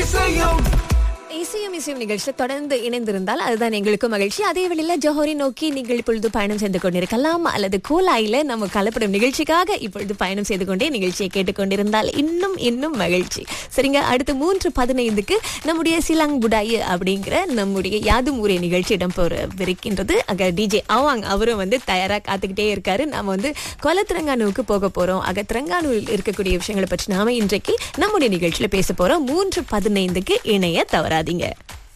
இசையும் இசையும் இசையும் நிகழ்ச்சியில் தொடர்ந்து இணைந்திருந்தால் அதுதான் எங்களுக்கும் மகிழ்ச்சி அதே வேளையில ஜோஹரி நோக்கி நீங்கள் இப்பொழுது பயணம் செய்து கொண்டிருக்கலாம் அல்லது கோலாயில நம்ம கலப்படும் நிகழ்ச்சிக்காக இப்பொழுது பயணம் செய்து கொண்டே நிகழ்ச்சியை கேட்டுக்கொண்டிருந்தால் இன்னும் இன்னும் மகிழ்ச்சி சரிங்க அடுத்து மூன்று பதினைந்துக்கு நம்முடைய சிலாங் புடாயு அப்படிங்கிற நம்முடைய யாதும் ஊரே நிகழ்ச்சி இடம்பெறவிருக்கின்றது அங்க டிஜே அவாங் அவரும் வந்து தயாரா காத்துக்கிட்டே இருக்காரு நாம வந்து கொலத்திரங்கானுவுக்கு போக போறோம் அக திரங்கானூரில் இருக்கக்கூடிய விஷயங்களை பற்றி நாம இன்றைக்கு நம்முடைய நிகழ்ச்சியில பேச போறோம் மூன்று பதினைந்துக்கு இணைய தவறாதீங்க